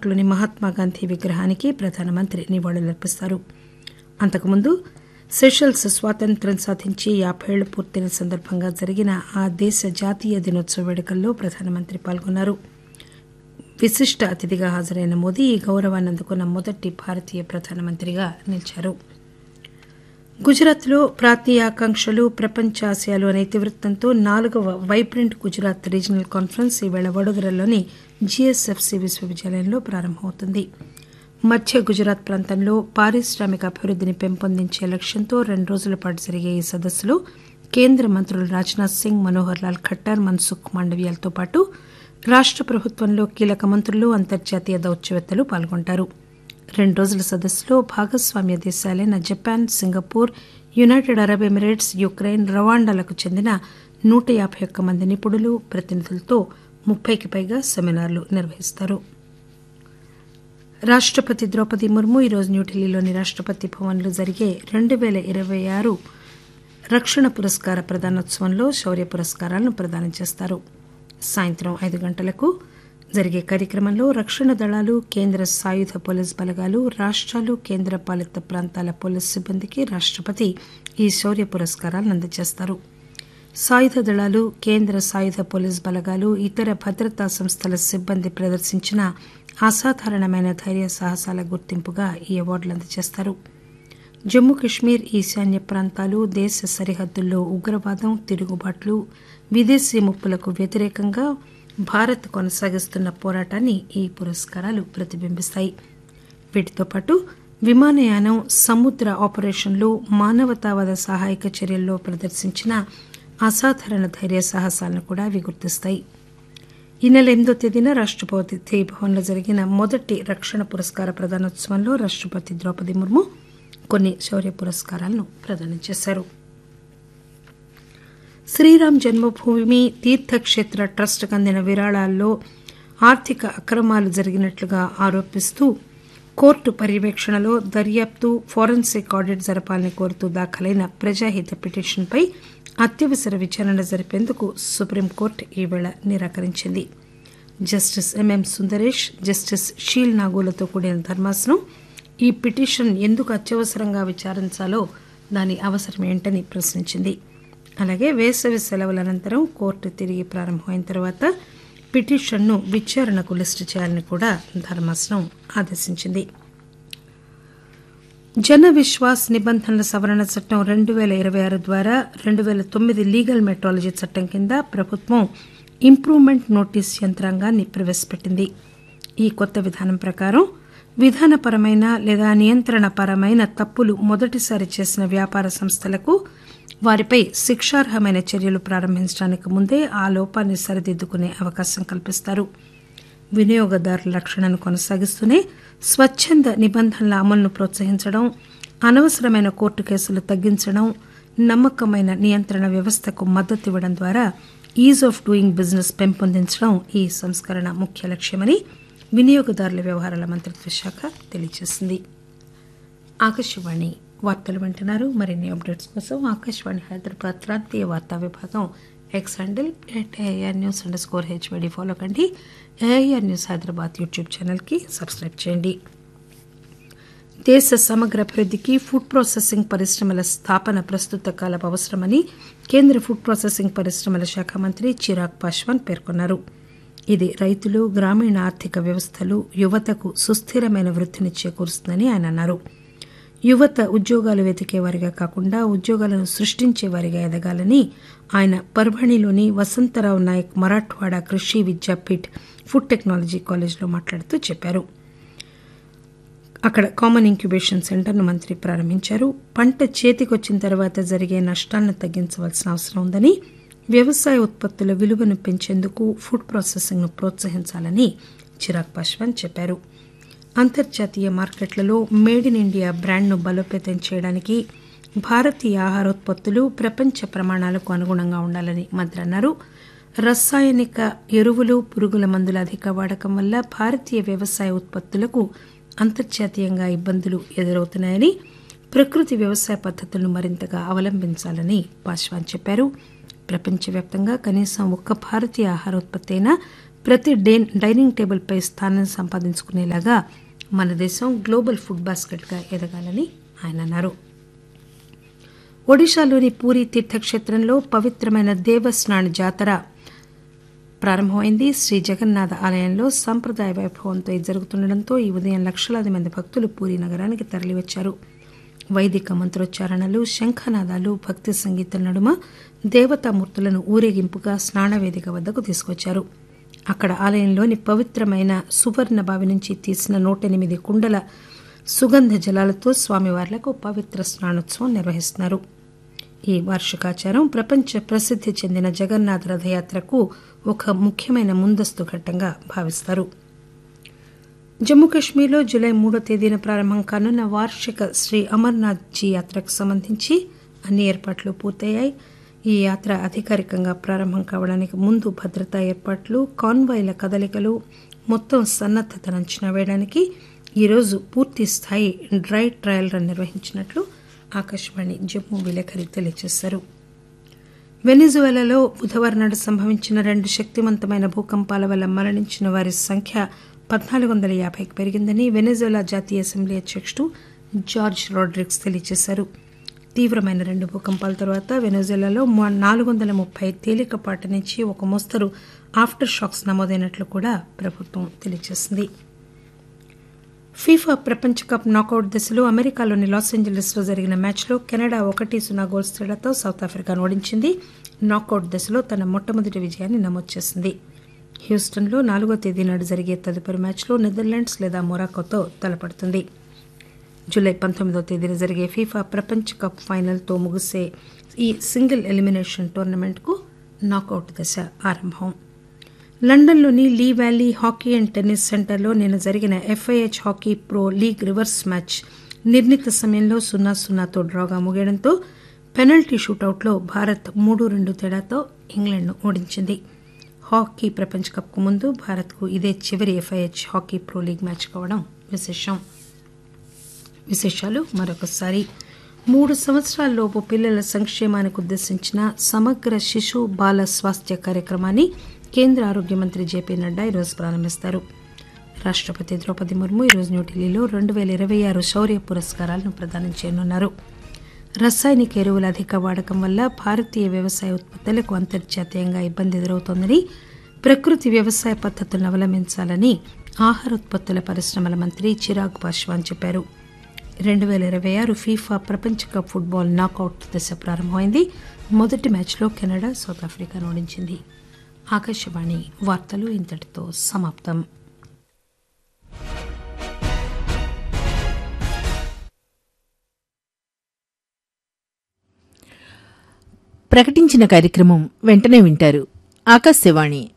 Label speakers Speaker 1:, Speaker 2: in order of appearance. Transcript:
Speaker 1: పార్క్లోని మహాత్మాగాంధీ విగ్రహానికి ప్రధానమంత్రి నివాళులర్పిస్తారు అంతకుముందు సెషల్స్ స్వాతంత్ర్యం సాధించి యాభైళ్లు పూర్తయిన సందర్భంగా జరిగిన ఆ దేశ జాతీయ దినోత్సవ వేడుకల్లో ప్రధానమంత్రి పాల్గొన్నారు విశిష్ట అతిథిగా హాజరైన మోదీ ఈ గౌరవాన్ని అందుకున్న మొదటి భారతీయ ప్రధానమంత్రిగా నిలిచారు గుజరాత్లో ప్రాంతీయ ఆకాంక్షలు ప్రపంచ ఆశయాలు అనే ఇతివృత్తంతో నాలుగవ వైబ్రెంట్ గుజరాత్ రీజనల్ కాన్ఫరెన్స్ ఈవేళ వడోదరలోని జీఎస్ఎఫ్సి విశ్వవిద్యాలయంలో ప్రారంభమవుతుంది మధ్య గుజరాత్ ప్రాంతంలో పారిశ్రామిక అభివృద్దిని పెంపొందించే లక్ష్యంతో రెండు రోజుల పాటు జరిగే ఈ సదస్సులో కేంద్ర మంత్రులు రాజ్నాథ్ సింగ్ మనోహర్ లాల్ ఖట్టర్ మన్సుఖ్ మాండవీయాలతో పాటు రాష్ట ప్రభుత్వంలో కీలక మంత్రులు అంతర్జాతీయ దౌత్యవేత్తలు పాల్గొంటారు రెండు రోజుల సదస్సులో భాగస్వామ్య దేశాలైన Japan Singapore United Arab Emirates Ukraine రవాండాలకు చెందిన నూట యాభై ఒక్క మంది నిపుణులు ప్రతినిధులతో ముప్పైకి పైగా సెమినార్లు నిర్వహిస్తారు రాష్టపతి ద్రౌపది ముర్ము ఈరోజు న్యూఢిల్లీలోని రాష్టపతి భవన్లో జరిగే రెండు పేల ఇరవై ఆరు రక్షణ పురస్కార ప్రదానోత్సవంలో శౌర్య పురస్కారాలను ప్రదానం చేస్తారు సాయంత్రం ఐదు గంటలకు జరిగే కార్యక్రమంలో రక్షణ దళాలు కేంద్ర సాయుధ పోలీస్ బలగాలు రాష్టాలు కేంద్ర పాలిత ప్రాంతాల పోలీస్ సిబ్బందికి రాష్టపతి ఈ శౌర్య పురస్కారాలను అందజేస్తారు సాయుధ దళాలు కేంద్ర సాయుధ పోలీస్ బలగాలు ఇతర భద్రతా సంస్థల సిబ్బంది ప్రదర్శించిన అసాధారణమైన ధైర్య సాహసాల గుర్తింపుగా ఈ అవార్డులు అందజేస్తారు జమ్మూ కశ్మీర్ ఈశాన్య ప్రాంతాలు దేశ సరిహద్దుల్లో ఉగ్రవాదం తిరుగుబాట్లు విదేశీ ముప్పులకు వ్యతిరేకంగా భారత్ కొనసాగిస్తున్న పోరాటాన్ని ఈ పురస్కారాలు ప్రతిబింబిస్తాయి వీటితో పాటు విమానయానం సముద్ర ఆపరేషన్లు మానవతావాద సహాయక చర్యల్లో ప్రదర్శించిన అసాధారణ ధైర్య సాహసాలను కూడా అవి గుర్తిస్తాయి ఈ నెల ఎనిమిదో తేదీన రాష్టపతి భవన్లో జరిగిన మొదటి రక్షణ పురస్కార ప్రదానోత్సవంలో రాష్టపతి ద్రౌపది ముర్ము కొన్ని శౌర్య పురస్కారాలను ప్రదానం చేశారు శ్రీరామ్ జన్మభూమి తీర్థక్షేత్ర ట్రస్టుకు అందిన విరాళాల్లో ఆర్థిక అక్రమాలు జరిగినట్లుగా ఆరోపిస్తూ కోర్టు పర్యవేక్షణలో దర్యాప్తు ఫోరెన్సిక్ ఆడిట్ జరపాలని కోరుతూ దాఖలైన ప్రజాహిత పిటిషన్పై అత్యవసర విచారణ జరిపేందుకు సుప్రీంకోర్టు ఈవేళ నిరాకరించింది justice MM Sundaresh justice Sheel నాగోలతో కూడిన ధర్మాసనం ఈ పిటిషన్ ఎందుకు అత్యవసరంగా విచారించాలో దాని అవసరం ఏంటని ప్రశ్నించింది అలాగే వేసవి సెలవుల అనంతరం కోర్టు తిరిగి ప్రారంభమైన తర్వాత పిటిషన్ను విచారణకు లిస్టు చేయాలని కూడా ధర్మాసనం ఆదేశించింది జన విశ్వాస్ నిబంధనల సవరణ చట్టం రెండు పేల ఇరవై ఆరు ద్వారా రెండు పేల తొమ్మిది లీగల్ మెట్రాలజీ చట్టం కింద ప్రభుత్వం ఇంప్రూవ్మెంట్ నోటీస్ యంత్రాంగాన్ని ప్రవేశపెట్టింది ఈ కొత్త విధానం ప్రకారం విధానపరమైన లేదా నియంత్రణపరమైన తప్పులు మొదటిసారి చేసిన వ్యాపార సంస్థలకు వారిపై శిక్షార్హమైన చర్యలు ప్రారంభించడానికి ముందే ఆ లోపాన్ని సరిదిద్దుకునే అవకాశం కల్పిస్తారు వినియోగదారుల రక్షణను కొనసాగిస్తూనే స్వచ్ఛంద నిబంధనల అమలును ప్రోత్సహించడం అనవసరమైన కోర్టు కేసులు తగ్గించడం నమ్మకమైన నియంత్రణ వ్యవస్థకు మద్దతు ఇవ్వడం ద్వారా ఈజ్ ఆఫ్ డూయింగ్ బిజినెస్ పెంపొందించడం ఈ సంస్కరణ ముఖ్య లక్ష్యమని వినియోగదారుల వ్యవహారాల మంత్రిత్వ శాఖ తెలియజేసింది ఆకాశవాణి వార్తలు వింటున్నారు మరిన్ని అప్డేట్స్ కోసం ఆకాశవాణి హైదరాబాద్ ప్రాంతీయ వార్తా విభాగం X handle at AR news underscore HYD follow కండి ఏఆర్ న్యూస్ హైదరాబాద్ యూట్యూబ్ ఛానల్కి సబ్స్క్రైబ్ చేయండి దేశ సమగ్ర అభివృద్దికి ఫుడ్ ప్రాసెసింగ్ పరిశ్రమల స్థాపన ప్రస్తుత కాలపు అవసరమని కేంద్ర ఫుడ్ ప్రాసెసింగ్ పరిశ్రమల శాఖ మంత్రి చిరాగ్ పాశ్వాన్ పేర్కొన్నారు ఇది రైతులు గ్రామీణ ఆర్థిక వ్యవస్థలు యువతకు సుస్థిరమైన వృద్ధిని చేకూరుస్తుందని ఆయన అన్నారు యువత ఉద్యోగాలు వెతికేవారిగా కాకుండా ఉద్యోగాలను సృష్టించేవారిగా ఎదగాలని ఆయన పర్భణిలోని వసంతరావు నాయక్ మరాఠ్వాడా కృషి విద్యాపీఠ్ ఫుడ్ టెక్నాలజీ కాలేజ్లో మాట్లాడుతూ చెప్పారు అక్కడ కామన్ ఇంక్యుబేషన్ సెంటర్ను మంత్రి ప్రారంభించారు పంట చేతికొచ్చిన తర్వాత జరిగే నష్టాలను తగ్గించవలసిన అవసరం ఉందని వ్యవసాయ ఉత్పత్తుల విలువను పెంచేందుకు ఫుడ్ ప్రాసెసింగ్ను ప్రోత్సహించాలని చిరాగ్ పాశ్వాన్ చెప్పారు అంతర్జాతీయ మార్కెట్లలో మేడ్ ఇన్ ఇండియా బ్రాండ్ను బలోపేతం చేయడానికి భారతీయ ఆహారోత్పత్తులు ప్రపంచ ప్రమాణాలకు అనుగుణంగా ఉండాలని మంత్రి అన్నారు రసాయనిక ఎరువులు పురుగుల మందుల అధిక వాడకం వల్ల భారతీయ వ్యవసాయ ఉత్పత్తులకు అంతర్జాతీయంగా ఇబ్బందులు ఎదురవుతున్నాయని ప్రకృతి వ్యవసాయ పద్ధతులను మరింతగా అవలంబించాలని పాశ్వాన్ చెప్పారు ప్రపంచవ్యాప్తంగా కనీసం ఒక్క భారతీయ ఆహారోత్పత్తి అయినా ప్రతి డే డైనింగ్ టేబుల్పై స్థానం సంపాదించుకునేలాగా మన దేశం గ్లోబల్ ఫుడ్ బాస్కెట్గా ఎదగాలని ఆయన అన్నారు ఒడిశాలోని పూరి తీర్థక్షేత్రంలో పవిత్రమైన దేవస్నాన్ జాతర ప్రారంభమైంది శ్రీ జగన్నాథ ఆలయంలో సంప్రదాయ వైభవంతో ఇది జరుగుతుండటంతో ఈ ఉదయం లక్షలాది మంది భక్తులు పూరి నగరానికి తరలివచ్చారు వైదిక మంత్రోచ్చారణలు శంఖనాదాలు భక్తి సంగీతం నడుమ దేవతామూర్తులను ఊరేగింపుగా స్నానవేదిక వద్దకు తీసుకొచ్చారు అక్కడ ఆలయంలోని పవిత్రమైన సువర్ణ బావి నుంచి తీసిన నూట ఎనిమిది కుండల సుగంధ జలాలతో స్వామివార్లకు పవిత్ర స్నానోత్సవం నిర్వహిస్తున్నారు ఈ వార్షికాచారం ప్రపంచ ప్రసిద్ధి చెందిన జగన్నాథ రథయాత్రకు ఒక ముఖ్యమైన ముందస్తు ఘట్టంగా భావిస్తారు జమ్మూ కశ్మీర్లో జూలై మూడో తేదీన ప్రారంభం కానున్న వార్షిక శ్రీ అమర్నాథ్ జీ యాత్రకు సంబంధించి అన్ని ఏర్పాట్లు పూర్తయ్యాయి ఈ యాత్ర అధికారికంగా ప్రారంభం కావడానికి ముందు భద్రతా ఏర్పాట్లు కాన్వాయ్ల కదలికలు మొత్తం సన్నద్దతను అంచనా వేయడానికి ఈరోజు పూర్తి స్థాయి డ్రై ట్రయల్ రన్ నిర్వహించినట్లు ఆకాశవాణి జమ్మూ విలేకరి తెలియజేశారు వెనిజువెలాలో బుధవారం నాడు సంభవించిన రెండు శక్తివంతమైన భూకంపాల వల్ల మరణించిన వారి సంఖ్య పద్నాలుగు వందల యాభైకి పెరిగిందని వెనిజువెలా జాతీయ అసెంబ్లీ అధ్యక్షుడు జార్జ్ రాడ్రిక్స్ తెలియజేశారు తీవ్రమైన రెండు భూకంపాల తర్వాత వెనజులాలో నాలుగు వందల ముప్పై తేలికపాటి నుంచి ఒక మోస్తరు ఆఫ్టర్ షాక్స్ నమోదైనట్లు కూడా ప్రభుత్వం తెలియజేసింది ఫీఫా ప్రపంచ కప్ నాకౌట్ దశలో అమెరికాలోని లాస్ ఏంజలీస్లో జరిగిన మ్యాచ్లో కెనడా ఒకటి సున్నా గోల్స్ తేడాతో సౌత్ ఆఫ్రికాను ఓడించింది నాకౌట్ దశలో తన మొట్టమొదటి విజయాన్ని నమోదు చేసింది హ్యూస్టన్లో నాలుగో తేదీ నాడు జరిగే తదుపరి మ్యాచ్లో నెదర్లాండ్స్ లేదా మొరాకోతో తలపడుతుంది జూలై పంతొమ్మిదో తేదీన జరిగే ఫీఫా ప్రపంచ కప్ ఫైనల్తో ముగిసే ఈ సింగిల్ ఎలిమినేషన్ టోర్నమెంట్కు నాకౌట్ దశ ఆరంభం లండన్లోని Lee Valley hockey and tennis సెంటర్లో నిన్న జరిగిన FIH hockey pro league reverse match నిర్ణీత సమయంలో సున్నా సున్నాతో డ్రాగా ముగియడంతో పెనల్టీ షూటౌట్లో భారత్ మూడు రెండు తేడాతో ఇంగ్లాండ్ను ఓడించింది హాకీ ప్రపంచ కప్కు ముందు భారత్కు ఇదే చివరి FIH hockey pro league match కావడం విశేషం విశేషాలు మరొకసారి మూడు సంవత్సరాల్లోపు పిల్లల సంక్షేమానికి ఉద్దేశించిన సమగ్ర శిశు బాల స్వాస్థ్య కార్యక్రమాన్ని కేంద్ర ఆరోగ్య మంత్రి జేపీ నడ్డా ఈరోజు ప్రారంభిస్తారు రాష్టపతి ద్రౌపది ముర్ము ఈరోజు న్యూఢిల్లీలో రెండు పేల ఇరవై ఆరు శౌర్య పురస్కారాలను ప్రదానం చేయనున్నారు రసాయనిక ఎరువుల అధిక వాడకం వల్ల భారతీయ వ్యవసాయ ఉత్పత్తులకు అంతర్జాతీయంగా ఇబ్బంది ఎదురవుతోందని ప్రకృతి వ్యవసాయ పద్ధతులను అవలంబించాలని ఆహార ఉత్పత్తుల పరిశ్రమల మంత్రి చిరాగ్ పాశ్వాన్ చెప్పారు రెండు పేల ఇరవై ఆరు ఫీఫా ప్రపంచ కప్ ఫుట్బాల్ నాకౌట్ దశ ప్రారంభమైంది మొదటి మ్యాచ్లో కెనడా సౌత్ ఆఫ్రికాను ఓడించింది ఆకాశవాణి వార్తలు ఇంతటితో సమాప్తం
Speaker 2: ప్రకటించిన కార్యక్రమం వెంటనే వింటారు ఆకాశవాణి